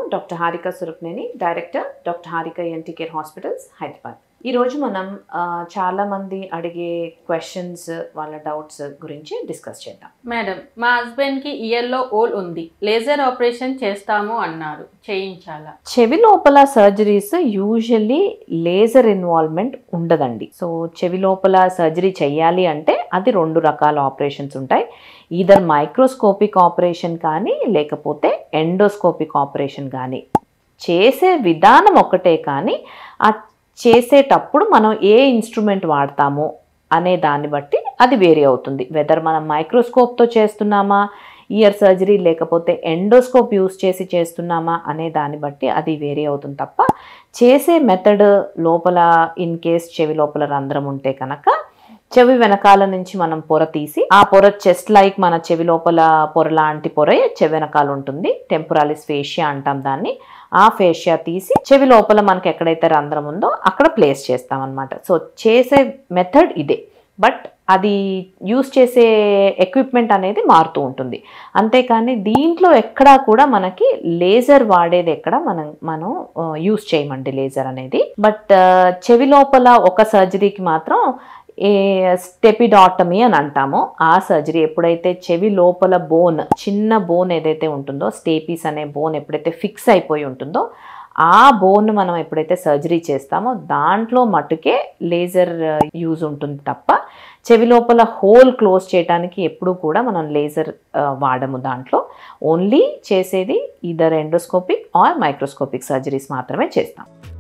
doctor Harika Surapaneni director doctor Harika ENT care hospitals Hyderabad ఈరోజు మనం ఆ, చాలా మంది అడిగే క్వశ్చన్స్ వాళ్ళ డౌట్స్ గురించి డిస్కస్ చేద్దాం మేడం మా హస్బెండ్కి ఇయర్లో ఓల్ ఉంది లేజర్ ఆపరేషన్ చేస్తాము అన్నారు చేయించాలా చెవి లోపల సర్జరీస్ యూజువల్లీ లేజర్ ఇన్వాల్వ్మెంట్ ఉండదండి సో చెవి లోపల సర్జరీ చేయాలి అంటే అది రెండు రకాల ఆపరేషన్స్ ఉంటాయి ఈధర్ మైక్రోస్కోపిక్ ఆపరేషన్ కానీ లేకపోతే ఎండోస్కోపిక్ ఆపరేషన్ కానీ చేసే విధానం ఒకటే కానీ ఆ చేసేటప్పుడు మనం ఏ ఇన్స్ట్రుమెంట్ వాడతాము అనే దాన్ని బట్టి అది వేరీ అవుతుంది వెదర్ మనం మైక్రోస్కోప్తో చేస్తున్నామా ఇయర్ సర్జరీ లేకపోతే ఎండోస్కోప్ యూస్ చేసి చేస్తున్నామా అనే దాన్ని బట్టి అది వేరీ అవుతుంది తప్ప చేసే మెథడ్ లోపల ఇన్ కేస్ చెవి లోపల రంధ్రం ఉంటే కనుక చెవి వెనకాల నుంచి మనం పొర తీసి ఆ పొర చెస్ట్ లైక్ మన చెవి లోపల పొర లాంటి పొర చెవి వెనకాల ఉంటుంది టెంపురాలిస్ ఫేషియా అంటాం దాన్ని ఆ ఫేషియా తీసి చెవి లోపల మనకి ఎక్కడైతే రంధ్రం ఉందో అక్కడ ప్లేస్ చేస్తాం అనమాట సో చేసే మెథడ్ ఇదే బట్ అది యూస్ చేసే ఎక్విప్మెంట్ అనేది మారుతూ ఉంటుంది అంతేకాని దీంట్లో ఎక్కడా కూడా మనకి లేజర్ వాడేది ఎక్కడ మనం మనం యూస్ చేయమండి లేజర్ అనేది బట్ చెవి లోపల ఒక సర్జరీకి మాత్రం ఏ స్టెపిడాటమీ అని అంటామో ఆ సర్జరీ ఎప్పుడైతే చెవి లోపల బోన్ చిన్న బోన్ ఏదైతే ఉంటుందో స్టేపీస్ అనే బోన్ ఎప్పుడైతే ఫిక్స్ అయిపోయి ఉంటుందో ఆ బోన్ మనం ఎప్పుడైతే సర్జరీ చేస్తామో దాంట్లో మటుకే లేజర్ యూజ్ ఉంటుంది తప్ప చెవి లోపల హోల్ క్లోజ్ చేయడానికి ఎప్పుడూ కూడా మనం లేజర్ వాడము దాంట్లో ఓన్లీ చేసేది either endoscopic or microscopic surgeries మాత్రమే చేస్తాం